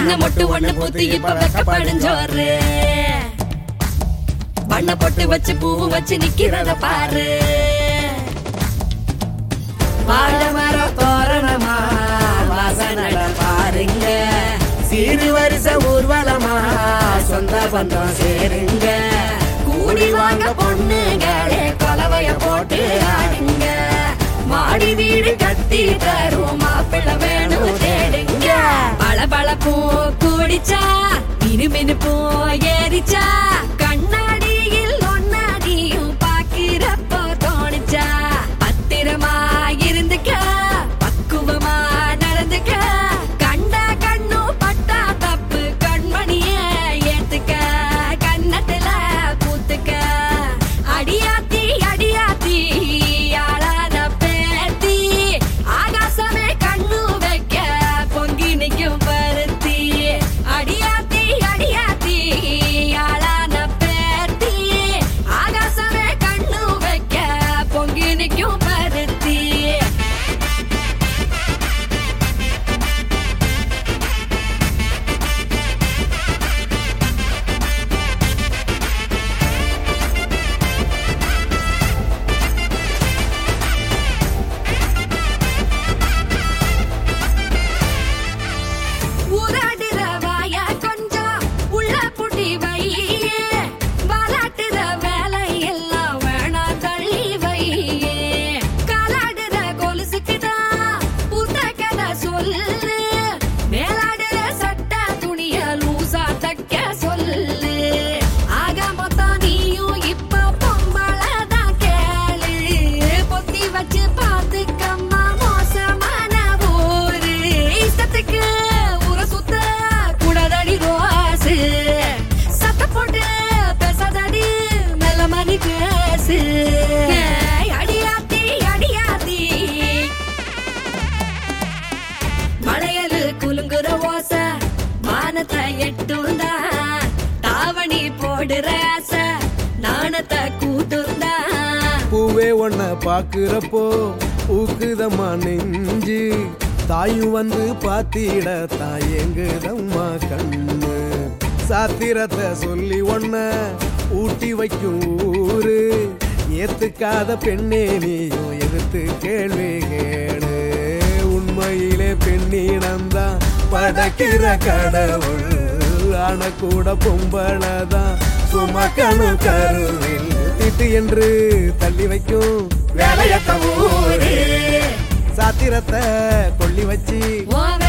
சின்ன மொட்டு ஒண்ணு பூத்து இப்ப வெக்கப்படிஞ்சோரு வண்ண பொட்டு வச்சு பூ வச்சு நிக்கிறத பாரு வாழை மரம் தோரணமா வாசனட பாருங்க சீரு வரிச ஊர்வலமா சொந்த பந்தம் சேருங்க கூடி வாங்க பொண்ணுங்களே கொலவைய போட்டு ஆடுங்க மாடி வீடு கட்டி தரும் மாப்பிள்ளை வேணும் தேடுங்க பல பழப்பும் கூடிச்சா மினுமினுப்பும் ஏறிச்சா கண்ணாடியில் ஒன்னாடியும் பாக்கிறப்போ தோணுச்சா பத்திரமா இருந்துக்க பக்குவமா நடந்துக்க கண்டா கண்ணும் பட்டா தப்பு கண்மணிய ஏத்துக்க கண்ணத்துல பூத்துக்க அடியாத்தி அடியாத்தி ஆளான பேத்தி ஆகாசமே கண்ணு வைக்க பொங்கி நிக்கும் பருத்தி அடியாத்தி அடியாத்தி ஆளான பேத்தி ஆகாசமே கண்ணு வைக்க பொங்கி நிக்கும் பருத்தி உதடுற வாய கொஞ்சம் உள்ள புட்டி வையே வாலாட்டுற வேலை எல்லாம் வேணாம் தள்ளி வையே காலாடுற கொலுசுக்குதான் புத்த கதை சொல்லு மேலாடுற சட்ட துணிய லூசா தைக்க சொல்லு ஆக மொத்தம் நீயும் இப்ப பொம்பளதான் கேளு பொத்தி வச்சு பாத்துக்கம்மா மோசமான ஊரு இஷ்டத்துக்கு ஊரை சுத்த கூடாதடி ரோசு சத்த போட்டு பேசாதடி மெல்ல மணி பேசு ஏய், அடியாத்தி அடியாத்தி மலையலு குலுங்குற ஓச மானத்தை எட்டுந்தா தாவணி போடுற ஆசை நாணத்தை கூட்டுந்தா பூவே ஒன்ன பாக்குறப்போ ஊக்குதம்மா நெஞ்சு தாயும் வந்து பாத்திட தாயங்குதம்மா கண்ணு சாத்திரத்தை சொல்லி ஒன்ன ஊட்டி வைக்கும் ஊரு ஏத்துக்காத பெண்ணே நீயும் எதிர்த்து கேள்வி கேடு உண்மையிலே பெண்ணிடம்தான் படைக்கிற கடவுள் ஆன கூட பொம்பளதான் சுமக்கணு கருவில் திட்டு என்று தள்ளி வைக்கும் வேலையத்த ஊரு சாத்திரத்தை கொள்ளி வச்சு உன்